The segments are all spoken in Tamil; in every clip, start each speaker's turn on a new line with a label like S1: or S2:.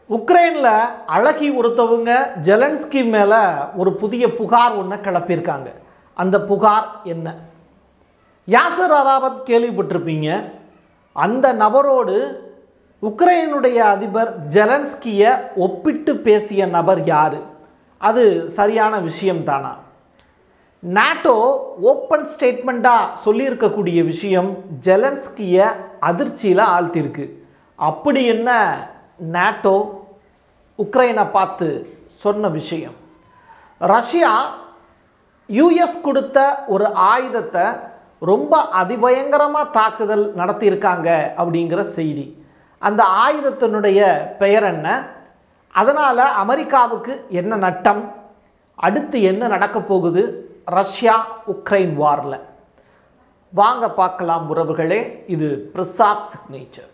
S1: உக்ரைனில் அழகி ஒருத்தவங்க ஜெலன்ஸ்கி மேலே ஒரு புதிய புகார் ஒன்று கிளப்பியிருக்காங்க அந்த புகார் என்ன யாசர் அராபத் கேள்விப்பட்டிருப்பீங்க அந்த நபரோடு உக்ரைனுடைய அதிபர் ஜெலன்ஸ்கியை ஒப்பிட்டு பேசிய நபர் யார் அது சரியான விஷயம்தானா நாட்டோ ஓப்பன் ஸ்டேட்மெண்ட்டாக சொல்லியிருக்கக்கூடிய விஷயம் ஜெலன்ஸ்கியை அதிர்ச்சியில் ஆழ்த்தியிருக்கு அப்படி என்ன நாட்டோ உக்ரைனை பார்த்து சொன்ன விஷயம் ரஷ்யா யுஎஸ் கொடுத்த ஒரு ஆயுதத்தை ரொம்ப அதிபயங்கரமாக தாக்குதல் நடத்தியிருக்காங்க அப்படிங்கிற செய்தி அந்த ஆயுதத்தினுடைய பெயர் என்ன அதனால் அமெரிக்காவுக்கு என்ன நட்டம் அடுத்து என்ன நடக்க போகுது ரஷ்யா உக்ரைன் வாரில் வாங்க பார்க்கலாம் உறவுகளே இது Prasad signature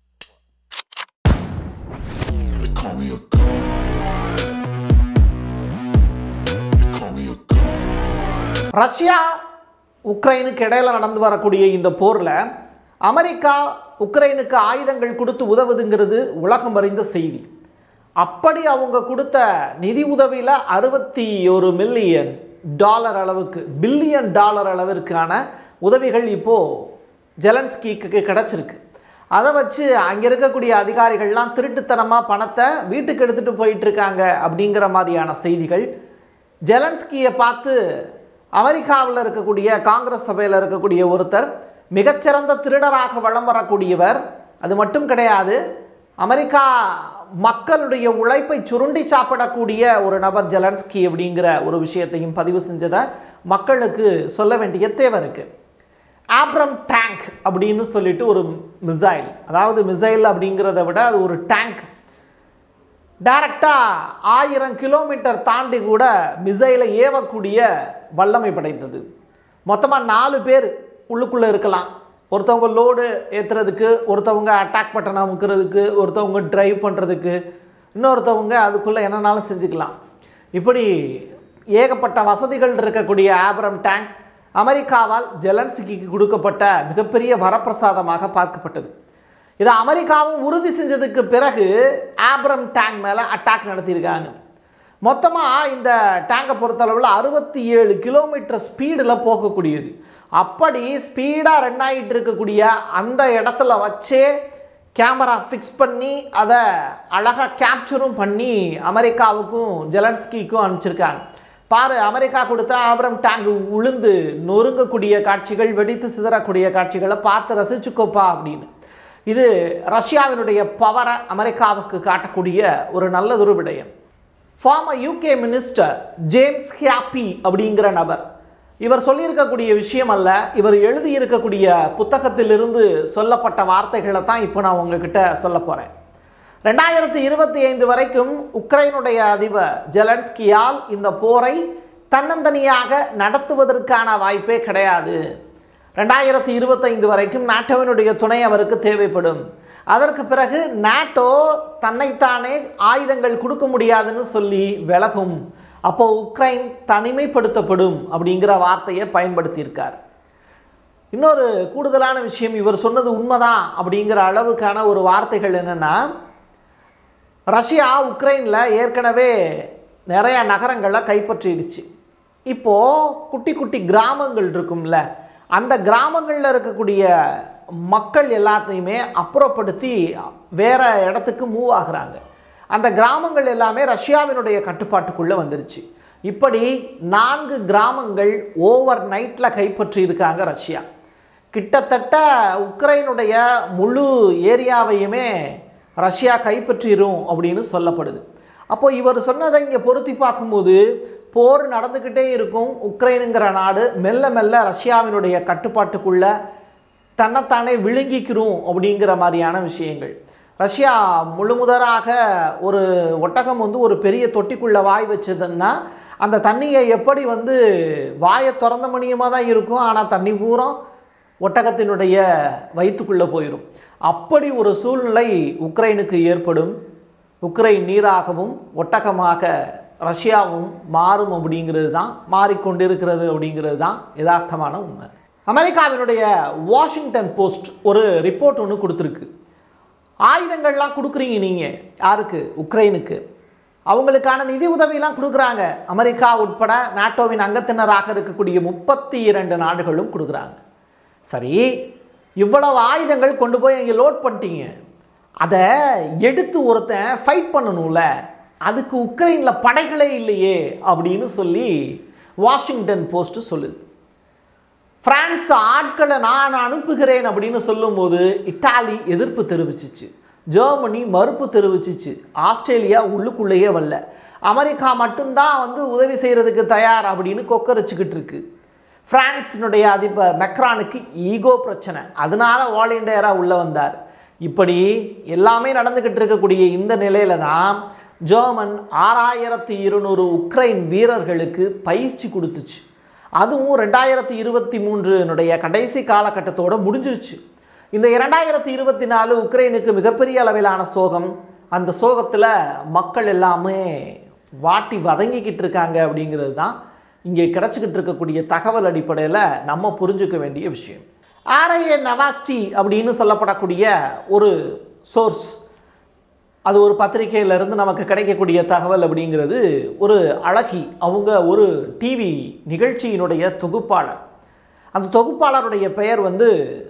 S2: They call me a god. They call me a god.
S1: Russia உக்ரைனுக்கு இடையில நடந்து வரக்கூடிய இந்த போரில் அமெரிக்கா உக்ரைனுக்கு ஆயுதங்கள் கொடுத்து உதவுதுங்கிறது உலகம் அறிந்த செய்தி அப்படி அவங்க கொடுத்த நிதி உதவியில் அறுபத்தி ஒரு மில்லியன் டாலர் அளவுக்கு பில்லியன் டாலர் அளவிற்கான உதவிகள் இப்போது ஜெலன்ஸ்கிக்கு கிடச்சிருக்கு அதை வச்சு அங்கே இருக்கக்கூடிய அதிகாரிகள்லாம் திருட்டுத்தனமாக பணத்தை வீட்டுக்கு எடுத்துகிட்டு போயிட்டு இருக்காங்க அப்படிங்கிற மாதிரியான செய்திகள் ஜெலன்ஸ்கியை பார்த்து அமெரிக்காவில் இருக்கக்கூடிய காங்கிரஸ் சபையில் இருக்கக்கூடிய ஒருத்தர் மிகச்சிறந்த திருடராக வலம் வரக்கூடியவர் அது மட்டும் கிடையாது அமெரிக்கா மக்களுடைய உழைப்பை சுருண்டி சாப்பிடக்கூடிய ஒரு நபர் ஜெலன்ஸ்கி அப்படிங்கிற ஒரு விஷயத்தையும் பதிவு செஞ்சதை மக்களுக்கு சொல்ல வேண்டிய தேவை இருக்குது ஆப்ரம் டேங்க் அப்படின்னு சொல்லிட்டு ஒரு மிசைல் அதாவது மிசைல் அப்படிங்கிறத விட அது ஒரு டேங்க் டைரக்டாக ஆயிரம் கிலோமீட்டர் தாண்டி கூட மிசைலை ஏவக்கூடிய வல்லமை படைத்தது மொத்தமாக நாலு பேர் உள்ளுக்குள்ளே இருக்கலாம் ஒருத்தவங்க லோடு ஏற்றுறதுக்கு ஒருத்தவங்க அட்டாக் பட்டன் அமுக்கிறதுக்கு ஒருத்தவங்க டிரைவ் பண்ணுறதுக்கு இன்னொருத்தவங்க அதுக்குள்ளே என்னன்னாலும் செஞ்சுக்கலாம் இப்படி ஏகப்பட்ட வசதிகள் இருக்கக்கூடிய ஆப்ரம் டேங்க் அமெரிக்காவால் ஜெலன்ஸ்கிக்கு கொடுக்கப்பட்ட மிகப்பெரிய வரப்பிரசாதமாக பார்க்கப்பட்டது இதை அமெரிக்காவும் உறுதி செஞ்சதுக்கு பிறகு ஆப்ரம் டேங்க் மேலே அட்டாக் நடத்தியிருக்காங்க மொத்தமாக இந்த டேங்கை பொறுத்தளவில் அறுபத்தி ஏழு கிலோமீட்டர் ஸ்பீடில் போகக்கூடியது அப்படி ஸ்பீடாக ரன் ஆகிட்டு இருக்கக்கூடிய அந்த இடத்துல வச்சே கேமரா ஃபிக்ஸ் பண்ணி அதை அழகாக கேப்சரும் பண்ணி அமெரிக்காவுக்கும் ஜெலன்ஸ்கிக்கும் அனுப்பிச்சிருக்காங்க பாரு அமெரிக்கா கொடுத்த ஆபரம் டேங்க் உளுந்து நொறுங்கக்கூடிய காட்சிகள் வெடித்து சிதறக்கூடிய காட்சிகளை பார்த்து ரசிச்சுக்கோப்பா அப்படின்னு இது ரஷ்யாவினுடைய பவரை அமெரிக்காவுக்கு காட்டக்கூடிய ஒரு நல்லதொரு விடயம் former UK minister James Heappey அப்படிங்கிற நபர் இவர் சொல்லியிருக்கக்கூடிய விஷயம் அல்ல இவர் எழுதியிருக்கக்கூடிய புத்தகத்திலிருந்து சொல்லப்பட்ட வார்த்தைகளை தான் இப்போ நான் உங்ககிட்ட சொல்ல போகிறேன் ரெண்டாயிரத்தி இருபத்தி ஐந்து வரைக்கும் உக்ரைனுடைய அதிபர் ஜெலன்ஸ்கியால் இந்த போரை தன்னந்தனியாக நடத்துவதற்கான வாய்ப்பே கிடையாது ரெண்டாயிரத்தி இருபத்தைந்து வரைக்கும் நாட்டோவினுடைய துணை அவருக்கு தேவைப்படும் அதற்கு பிறகு நாட்டோ தன்னைத்தானே ஆயுதங்கள் கொடுக்க முடியாதுன்னு சொல்லி விலகும் அப்போ உக்ரைன் தனிமைப்படுத்தப்படும் அப்படிங்கிற வார்த்தையை பயன்படுத்தியிருக்கார் இன்னொரு கூடுதலான விஷயம் இவர் சொன்னது உண்மைதான் அப்படிங்கிற அளவுக்கான ஒரு வார்த்தைகள் என்னென்னா ரஷ்யா உக்ரைனில் ஏற்கனவே நிறைய நகரங்களை கைப்பற்றிடுச்சு இப்போது குட்டி குட்டி கிராமங்கள் இருக்கும்ல அந்த கிராமங்களில் இருக்கக்கூடிய மக்கள் எல்லாத்தையுமே அப்புறப்படுத்தி வேற இடத்துக்கு மூவ் ஆகுறாங்க அந்த கிராமங்கள் எல்லாமே ரஷ்யாவினுடைய கட்டுப்பாட்டுக்குள்ளே வந்துருச்சு இப்படி நான்கு கிராமங்கள் ஓவர் நைட்டில் கைப்பற்றி இருக்காங்க ரஷ்யா கிட்டத்தட்ட உக்ரைனுடைய முழு ஏரியாவையுமே ரஷ்யா கைப்பற்றிரும் அப்படின்னு சொல்லப்படுது அப்போ இவர் சொன்னதை இங்கே பொருத்தி பார்க்கும்போது போர் நடந்துக்கிட்டே இருக்கும் உக்ரைனுங்கிற நாடு மெல்ல மெல்ல ரஷ்யாவினுடைய கட்டுப்பாட்டுக்குள்ள தன்னைத்தானே விழுங்கிக்கிறோம் அப்படிங்கிற மாதிரியான விஷயங்கள் ரஷ்யா முழுமுதலாக ஒரு ஒட்டகம் வந்து ஒரு பெரிய தொட்டிக்குள்ளே வாய் வச்சதுன்னா அந்த தண்ணியை எப்படி வந்து வாயை திறந்த மணியமாக தான் இருக்கும் ஆனால் தண்ணி பூரா ஒட்டகத்தினுடைய வயிற்றுக்குள்ளே போயிடும் அப்படி ஒரு சூழ்நிலை உக்ரைனுக்கு ஏற்படும் உக்ரைன் நீராகவும் ஒட்டகமாக ரஷ்யாவும் மாறும் அப்படிங்கிறது தான் மாறிக்கொண்டிருக்கிறது அப்படிங்கிறது தான் யதார்த்தமான உண்மை அமெரிக்காவினுடைய வாஷிங்டன் போஸ்ட் ஒரு ரிப்போர்ட் ஒன்று கொடுத்துருக்கு ஆயுதங்கள்லாம் கொடுக்குறீங்க நீங்கள் யாருக்கு உக்ரைனுக்கு அவங்களுக்கான நிதி உதவியெல்லாம் கொடுக்குறாங்க அமெரிக்கா உட்பட நாட்டோவின் அங்கத்தினராக இருக்கக்கூடிய முப்பத்தி இரண்டு நாடுகளும் கொடுக்குறாங்க சரி இவ்வளவு ஆயுதங்கள் கொண்டு போய் இங்கே லோட் பண்ணிட்டீங்க அதை எடுத்து ஒருத்தன் ஃபைட் பண்ணணும்ல அதுக்கு உக்ரைனில் படைகளே இல்லையே அப்படின்னு சொல்லி வாஷிங்டன் போஸ்ட் சொல்லுது பிரான்ஸ் ஆட்களை நான் அனுப்புகிறேன் அப்படின்னு சொல்லும்போது இத்தாலி எதிர்ப்பு தெரிவிச்சிச்சு ஜெர்மனி மறுப்பு தெரிவிச்சிச்சு ஆஸ்திரேலியா உள்ளுக்குள்ளேயே வரல அமெரிக்கா மட்டும்தான் வந்து உதவி செய்கிறதுக்கு தயார் அப்படின்னு கொக்கரிச்சுக்கிட்டு இருக்கு பிரான்ஸினுடைய அதிபர் மெக்ரானுக்கு ஈகோ பிரச்சனை அதனால வாலண்டியராக உள்ள வந்தார் இப்படி எல்லாமே நடந்துக்கிட்டு இருக்கக்கூடிய இந்த நிலையில தான் ஜெர்மன் ஆறாயிரத்தி இருநூறு உக்ரைன் வீரர்களுக்கு பயிற்சி கொடுத்துச்சு அதுவும் ரெண்டாயிரத்தி இருபத்தி மூன்றுனுடைய கடைசி காலகட்டத்தோட முடிஞ்சிருச்சு இந்த இரண்டாயிரத்தி இருபத்தி நாலு உக்ரைனுக்கு மிகப்பெரிய அளவிலான சோகம் அந்த சோகத்தில் மக்கள் எல்லாமே வாட்டி வதங்கிக்கிட்டு இருக்காங்க அப்படிங்கிறது தான் இங்கே கிடச்சிக்கிட்டு இருக்கக்கூடிய தகவல் அடிப்படையில் நம்ம புரிஞ்சுக்க வேண்டிய விஷயம் ஆர்ஐஏ நவாஸ்டி அப்படின்னு சொல்லப்படக்கூடிய ஒரு சோர்ஸ் அது ஒரு பத்திரிகையிலிருந்து நமக்கு கிடைக்கக்கூடிய தகவல் அப்படிங்கிறது ஒரு அழகி அவங்க ஒரு டிவி நிகழ்ச்சியினுடைய தொகுப்பாளர் அந்த தொகுப்பாளருடைய பெயர் வந்து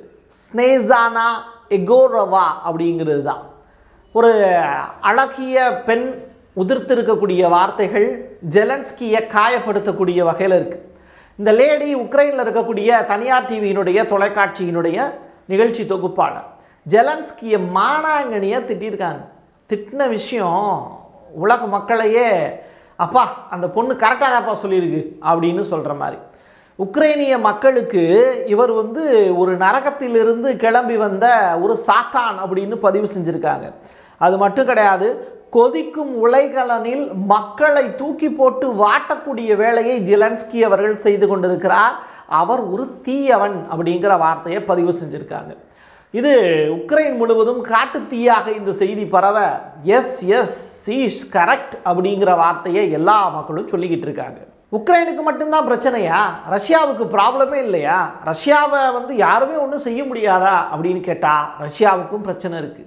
S1: ஸ்னேசானா எகோரவா அப்படிங்கிறது தான் ஒரு அழகிய பெண் உதிர்த்திருக்கக்கூடிய வார்த்தைகள் ஜெலன்ஸ்கியை காயப்படுத்தக்கூடிய வகையில் இருக்குது இந்த லேடி உக்ரைனில் இருக்கக்கூடிய தனியார் டிவியினுடைய தொலைக்காட்சியினுடைய நிகழ்ச்சி தொகுப்பாளர் ஜெலன்ஸ்கியை மானாங்கனியாக திட்டியிருக்காங்க திட்டின விஷயம் உலக மக்களையே அப்பா அந்த பொண்ணு கரெக்டாக தான்ப்பா சொல்லியிருக்கு அப்படின்னு சொல்கிற மாதிரி உக்ரைனிய மக்களுக்கு இவர் வந்து ஒரு நரகத்திலிருந்து கிளம்பி வந்த ஒரு சாத்தான் அப்படின்னு பதிவு செஞ்சுருக்காங்க அது மட்டும் கிடையாது கொதிக்கும் உலைகலனில் மக்களை தூக்கி போட்டு வாட்டக்கூடிய வேலையை ஜெலன்ஸ்கி அவர்கள் செய்து கொண்டிருக்கிறார் அவர் ஒரு தீயவன் அப்படிங்கிற வார்த்தையை பதிவு செஞ்சுருக்காங்க இது உக்ரைன் முழுவதும் காட்டுத்தீயாக இந்த செய்தி பரவ எஸ் எஸ் சீஸ் கரெக்ட் அப்படிங்கிற வார்த்தையை எல்லா மக்களும் சொல்லிக்கிட்டு இருக்காங்க உக்ரைனுக்கு மட்டும்தான் பிரச்சனையா ரஷ்யாவுக்கு ப்ராப்ளமே இல்லையா ரஷ்யாவை வந்து யாருமே ஒன்றும் செய்ய முடியாதா அப்படின்னு கேட்டால் ரஷ்யாவுக்கும் பிரச்சனை இருக்குது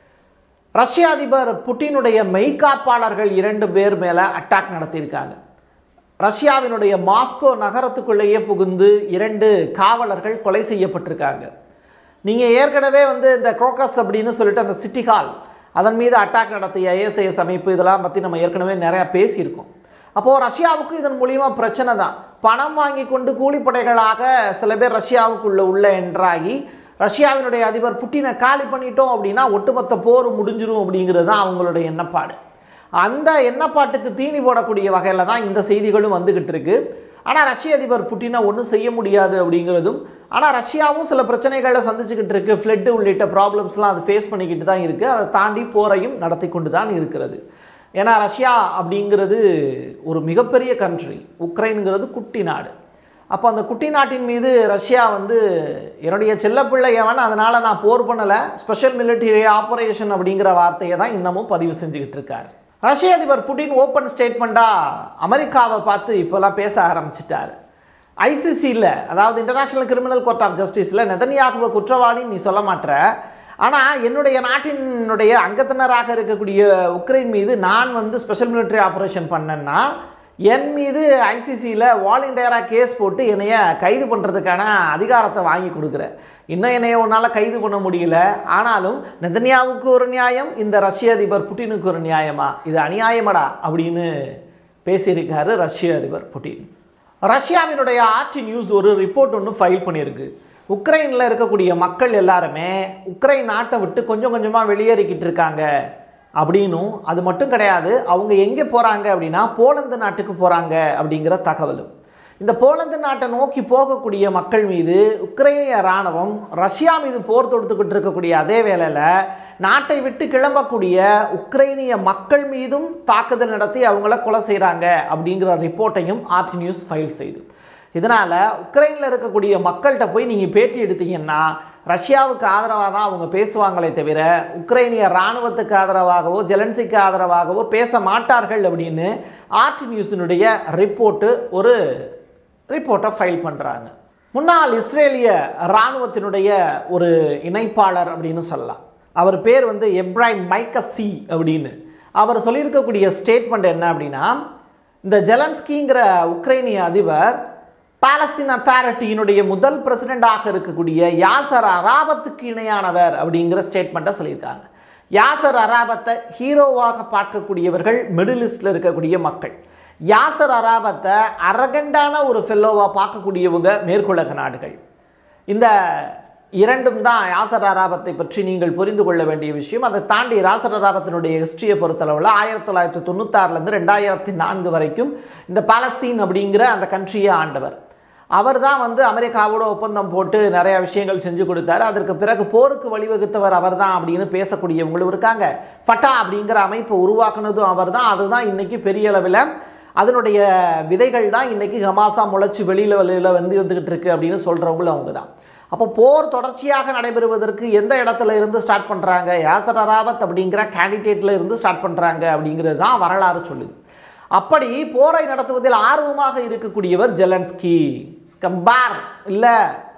S1: ரஷ்ய அதிபர் புட்டினுடைய மெய்காப்பாளர்கள் இரண்டு பேர் மேலே அட்டாக் நடத்தியிருக்காங்க ரஷ்யாவினுடைய மாஸ்கோ நகரத்துக்குள்ளேயே புகுந்து இரண்டு காவலர்கள் கொலை செய்யப்பட்டிருக்காங்க நீங்கள் ஏற்கனவே வந்து இந்த குரோக்கஸ் அப்படின்னு சொல்லிட்டு அந்த சிட்டி ஹால் அதன் மீது அட்டாக் நடத்திய ஏஎஸ்ஐஎஸ் அமைப்பு இதெல்லாம் பற்றி நம்ம ஏற்கனவே நிறையா பேசியிருக்கோம் அப்போது ரஷ்யாவுக்கு இதன் மூலியமா பிரச்சனை தான் பணம் வாங்கி கொண்டு கூலிப்படைகளாக சில பேர் ரஷ்யாவுக்குள்ள உள்ள என்றாகி ரஷ்யாவினுடைய அதிபர் புட்டினை காலி பண்ணிட்டோம் அப்படின்னா ஒட்டுமொத்த போர் முடிஞ்சிரும் அப்படிங்கிறது தான் அவங்களுடைய எண்ணப்பாடு அந்த எண்ணப்பாட்டுக்கு தீனி போடக்கூடிய வகையில் தான் இந்த செய்திகளும் வந்துக்கிட்டு இருக்கு ஆனால் ரஷ்ய அதிபர் புட்டினை ஒன்றும் செய்ய முடியாது அப்படிங்கிறதும் ஆனால் ரஷ்யாவும் சில பிரச்சனைகளை சந்திச்சுக்கிட்டு இருக்கு ஃப்ளட்டு உள்ளிட்ட ப்ராப்ளம்ஸ்லாம் அது ஃபேஸ் பண்ணிக்கிட்டு தான் இருக்குது அதை தாண்டி போரையும் நடத்தி கொண்டு தான் இருக்கிறது ஏன்னா ரஷ்யா அப்படிங்கிறது ஒரு மிகப்பெரிய கண்ட்ரி உக்ரைனுங்கிறது குட்டி நாடு அப்போ அந்த குட்டி நாட்டின் மீது ரஷ்யா வந்து என்னுடைய செல்லப்பிள்ளை எவன் அதனால் நான் போர் பண்ணலை ஸ்பெஷல் மிலிட்டரி ஆப்ரேஷன் அப்படிங்கிற வார்த்தையை தான் இன்னமும் பதிவு செஞ்சுக்கிட்டு இருக்காரு ரஷ்ய அதிபர் புட்டின் ஓப்பன் ஸ்டேட்மெண்ட்டாக அமெரிக்காவை பார்த்து இப்போல்லாம் பேச ஆரம்பிச்சிட்டாரு ஐசிசியில் அதாவது இன்டர்நேஷனல் கிரிமினல் கோர்ட் ஆஃப் ஜஸ்டிஸில் நெதன்யாகுவ குற்றவாளி நீ சொல்ல மாட்ற ஆனால் என்னுடைய நாட்டினுடைய அங்கத்தினராக இருக்கக்கூடிய உக்ரைன் மீது நான் வந்து ஸ்பெஷல் மிலிட்டரி ஆப்ரேஷன் பண்ணேன்னா என் மீது ஐசிசியில் வாலண்டியராக கேஸ் போட்டு என்னைய கைது பண்ணுறதுக்கான அதிகாரத்தை வாங்கி கொடுக்குற இன்னும் என்னைய உன்னால் கைது பண்ண முடியல ஆனாலும் நெதன்யாவுக்கு ஒரு நியாயம் இந்த ரஷ்ய அதிபர் புட்டினுக்கு ஒரு நியாயமா இது அநியாயமடா அப்படின்னு பேசியிருக்காரு ரஷ்ய அதிபர் புட்டின் ரஷ்யாவினுடைய ஆர்டி நியூஸ் ஒரு ரிப்போர்ட் ஒன்று ஃபைல் பண்ணியிருக்கு உக்ரைனில் இருக்கக்கூடிய மக்கள் எல்லாருமே உக்ரைன் நாட்டை விட்டு கொஞ்சம் கொஞ்சமாக வெளியேறிக்கிட்டு இருக்காங்க அப்படின்னும் அது மட்டும் கிடையாது அவங்க எங்கே போகிறாங்க அப்படின்னா போலந்து நாட்டுக்கு போகிறாங்க அப்படிங்கிற தகவலும் இந்த போலந்து நாட்டை நோக்கி போகக்கூடிய மக்கள் மீது உக்ரைனிய இராணுவம் ரஷ்யா மீது போர் தொடுத்துக்கிட்டு இருக்கக்கூடிய அதே வேளையில் நாட்டை விட்டு கிளம்பக்கூடிய உக்ரைனிய மக்கள் மீதும் தாக்குதல் நடத்தி அவங்கள கொலை செய்கிறாங்க அப்படிங்கிற ரிப்போர்ட்டையும் ஆர்டி நியூஸ் ஃபைல் செய்து இதனால் உக்ரைனில் இருக்கக்கூடிய மக்கள்கிட்ட போய் நீங்கள் பேட்டி எடுத்தீங்கன்னா ரஷ்யாவுக்கு ஆதரவாக தான் அவங்க பேசுவாங்களே தவிர உக்ரைனிய இராணுவத்துக்கு ஆதரவாகவோ ஜெலன்சிக்கு ஆதரவாகவோ பேச மாட்டார்கள் அப்படின்னு ஆர்டி நியூஸினுடைய ரிப்போர்ட்டு ஒரு ரிப்போர்ட்டை ஃபைல் பண்ணுறாங்க முன்னாள் இஸ்ரேலிய இராணுவத்தினுடைய ஒரு இணைப்பாளர் அப்படின்னு சொல்லலாம் அவர் பேர் வந்து எப்ராஹிம் மைக்கசி அப்படின்னு அவர் சொல்லியிருக்கக்கூடிய ஸ்டேட்மெண்ட் என்ன அப்படின்னா இந்த ஜெலன்ஸ்கிங்கிற உக்ரைனிய அதிபர் பாலஸ்தீன் அத்தாரிட்டியினுடைய முதல் பிரசிடெண்டாக இருக்கக்கூடிய யாசர் அராபத்துக்கு இணையானவர் அப்படிங்கிற ஸ்டேட்மெண்ட்டை சொல்லியிருக்காங்க யாசர் அராபத்தை ஹீரோவாக பார்க்கக்கூடியவர்கள் மிடில் ஈஸ்டில் இருக்கக்கூடிய மக்கள் யாசர் அராபத்தை அரகண்டான ஒரு ஃபெல்லோவாக பார்க்கக்கூடியவங்க மேற்குலக நாடுகள் இந்த இரண்டும் தான் யாசர் அராபத்தை பற்றி நீங்கள் புரிந்து கொள்ள வேண்டிய விஷயம் அதை தாண்டி யாசர் அராபத்தினுடைய ஹிஸ்ட்ரியை பொறுத்தளவில் ஆயிரத்தி தொள்ளாயிரத்தி தொண்ணூத்தாறுலேருந்து ரெண்டாயிரத்தி நான்கு வரைக்கும் இந்த பாலஸ்தீன் அப்படிங்கிற அந்த கண்ட்ரியை ஆண்டவர் அவர் தான் வந்து அமெரிக்காவோட ஒப்பந்தம் போட்டு நிறைய விஷயங்கள் செஞ்சு கொடுத்தாரு அதற்கு பிறகு போருக்கு வழிவகுத்தவர் அவர் தான் அப்படின்னு பேசக்கூடியவங்களும் இருக்காங்க ஃபட்டா அப்படிங்கிற அமைப்பை உருவாக்குனதும் அவர் தான் அதுதான் இன்னைக்கு பெரிய அளவில் அதனுடைய விதைகள் தான் இன்னைக்கு ஹமாசா முளைச்சி வெளியில் வெளியில் வந்து வந்துக்கிட்டு இருக்கு அப்படின்னு சொல்கிறவங்களும் அவங்க தான் அப்போ போர் தொடர்ச்சியாக நடைபெறுவதற்கு எந்த இடத்துல இருந்து ஸ்டார்ட் பண்ணுறாங்க யாசர் அராபத் அப்படிங்கிற கேண்டிடேட்டில் இருந்து ஸ்டார்ட் பண்ணுறாங்க அப்படிங்கிறது தான் வரலாறு சொல்லுது அப்படி போரை நடத்துவதில் ஆர்வமாக இருக்கக்கூடியவர் ஜெலன்ஸ்கி கம்பார் இல்லை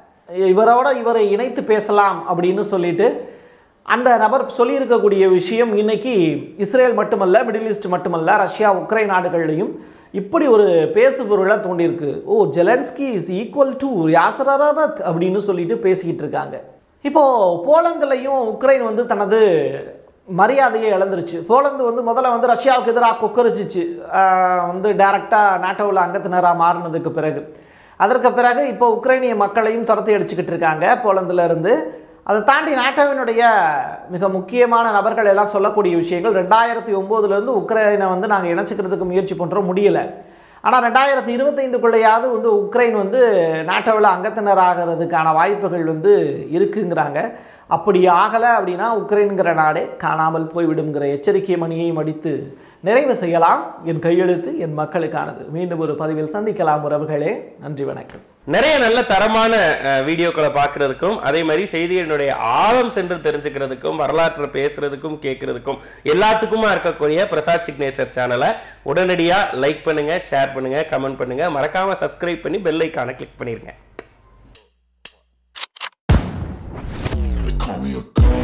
S1: இவரோட இவரை இணைத்து பேசலாம் அப்படின்னு சொல்லிட்டு அந்த நபர் சொல்லியிருக்கக்கூடிய விஷயம் இன்னைக்கு இஸ்ரேல் மட்டுமல்ல மிடில் ஈஸ்ட் மட்டுமல்ல ரஷ்யா உக்ரைன் நாடுகள்லையும் இப்படி ஒரு பேசு பொருளை தோண்டியிருக்கு oh Zelensky is equal to Yasser Arafat அப்படின்னு சொல்லிட்டு பேசிக்கிட்டு இருக்காங்க இப்போ போலந்துலையும் உக்ரைன் வந்து தனது மரியாதையை இழந்துருச்சு போலந்து வந்து முதல்ல வந்து ரஷ்யாவுக்கு எதிராக கொக்கரிச்சிச்சு ஆஹ் வந்து டைரெக்டாக நாட்டோவில் அங்கத்தினராக மாறினதுக்கு பிறகு அதற்கு பிறகு இப்போ உக்ரைனிய மக்களையும் துரத்தி அடிச்சுக்கிட்டு இருக்காங்க போலந்துல இருந்து அதை தாண்டி நாட்டோவினுடைய மிக முக்கியமான நபர்கள் எல்லாம் சொல்லக்கூடிய விஷயங்கள் ரெண்டாயிரத்தி ஒம்போதுலேருந்து உக்ரைனை வந்து நாங்கள் இணைச்சிக்கிறதுக்கு முயற்சி பண்ணுறோம் முடியலை ஆனால் ரெண்டாயிரத்தி இருபத்தைந்துக்குள்ளேயாவது வந்து உக்ரைன் வந்து நாட்டோவில் அங்கத்தினர் ஆகிறதுக்கான வாய்ப்புகள் வந்து இருக்குங்கிறாங்க அப்படி ஆகலை அப்படின்னா உக்ரைன்கிற நாடே காணாமல் போய்விடுங்கிற எச்சரிக்கை மணியையும் அடித்து நிறைவு செய்யலாம் என் கையெழுத்து என் மக்களுக்கானது மீண்டும் ஒரு பதிவில் சந்திக்கலாம் உறவுகளே நன்றி வணக்கம்
S3: நிறைய நல்ல தரமான அஹ், வீடியோக்களை பார்க்கறதுக்கும் அதே மாதிரி செய்திகளினுடைய ஆழம் சென்று தெரிஞ்சுக்கிறதுக்கும் வரலாற்றை பேசுறதுக்கும் கேட்கறதுக்கும் எல்லாத்துக்குமா இருக்கக்கூடிய பிரசாத் சிக்னேச்சர் சேனலை உடனடியா லைக் பண்ணுங்க ஷேர் பண்ணுங்க கமெண்ட் பண்ணுங்க மறக்காம சப்ஸ்கிரைப் பண்ணி பெல் ஐக்கானை கிளிக் பண்ணிருங்க
S2: They call me a god.